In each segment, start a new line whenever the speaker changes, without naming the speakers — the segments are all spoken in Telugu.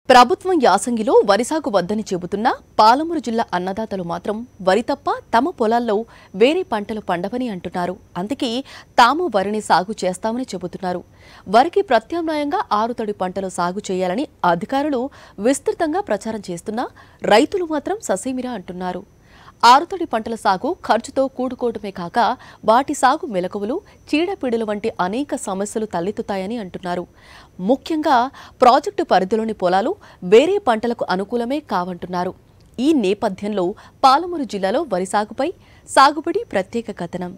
ప్రభుత్వం యాసంగిలో వరి సాగు వద్దని చెబుతున్నా పాలమూరు జిల్లా అన్నదాతలు మాత్రం వరి తప్ప తమ పొలాల్లో వేరే పంటలు పండవని అంటున్నారు అందుకే తాము వరిని సాగు చేస్తామని చెబుతున్నారు వరికి ప్రత్యామ్నాయంగా ఆరుతడి పంటలు సాగు చేయాలని అధికారులు విస్తృతంగా ప్రచారం చేస్తున్నా రైతులు మాత్రం ససేమిరా అంటున్నారు ఆరుతడి పంటల సాగు ఖర్చుతో కూడుకోవడమే కాక వాటి సాగు మెలకువలు చీడపీడలు వంటి అనేక సమస్యలు తలెత్తుతాయని అంటున్నారు ముఖ్యంగా ప్రాజెక్టు పరిధిలోని పొలాలు వేరే పంటలకు అనుకూలమే కావంటున్నారు ఈ నేపథ్యంలో పాలమూరు జిల్లాలో వరి సాగుపై సాగుబడి ప్రత్యేక కథనం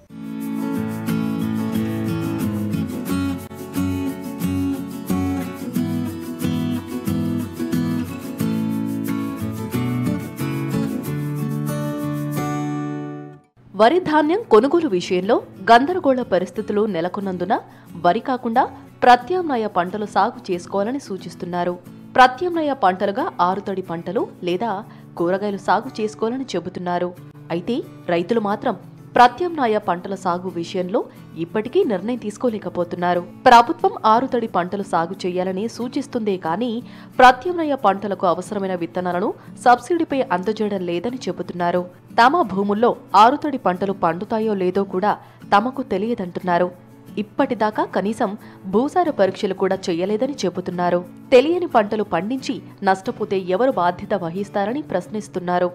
వరి ధాన్యం కొనుగోలు విషయంలో గందరగోళ పరిస్థితులు నెలకొన్నందున వరి కాకుండా ప్రత్యామ్నాయ పంటలు సాగు చేసుకోవాలని సూచిస్తున్నారు ప్రత్యామ్నాయ పంటలుగా ఆరుతడి పంటలు లేదా కూరగాయలు సాగు చేసుకోవాలని చెబుతున్నారు అయితే రైతులు మాత్రం ప్రత్యామ్నాయ పంటల సాగు విషయంలో ఇప్పటికీ నిర్ణయం తీసుకోలేకపోతున్నారు ప్రభుత్వం ఆరుతడి పంటలు సాగు చేయాలని సూచిస్తుందే కానీ ప్రత్యామ్నాయ పంటలకు అవసరమైన విత్తనాలను సబ్సిడీపై అందజేయడం లేదని చెబుతున్నారు తమ భూముల్లో ఆరుతడి పంటలు పండుతాయో లేదో కూడా తమకు తెలియదంటున్నారు ఇప్పటిదాకా కనీసం భూసార పరీక్షలు కూడా చేయలేదని చెబుతున్నారు తెలియని పంటలు పండించి నష్టపోతే ఎవరు బాధ్యత వహిస్తారని ప్రశ్నిస్తున్నారు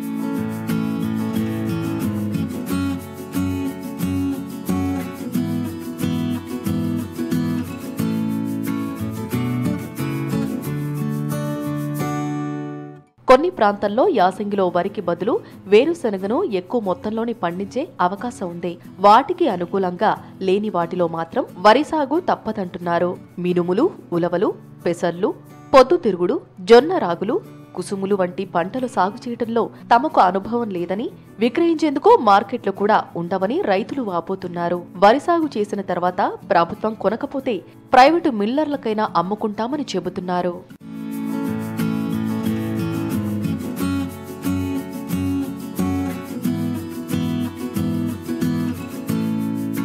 కొన్ని ప్రాంతాల్లో యాసంగిలో వరికి బదులు వేరుశనగను ఎక్కువ మొత్తంలోని పండించే అవకాశం ఉంది వాటికి అనుకూలంగా లేని వాటిలో మాత్రం వరి సాగు తప్పదంటున్నారు మినుములు ఉలవలు పెసర్లు పొద్దుతిరుగుడు జొన్న రాగులు కుసుములు వంటి పంటలు సాగు చేయడంలో తమకు అనుభవం లేదని విక్రయించేందుకు మార్కెట్లు కూడా ఉండవని రైతులు వాపోతున్నారు వరి సాగు చేసిన తర్వాత ప్రభుత్వం కొనకపోతే ప్రైవేటు మిల్లర్లకైనా అమ్ముకుంటామని చెబుతున్నారు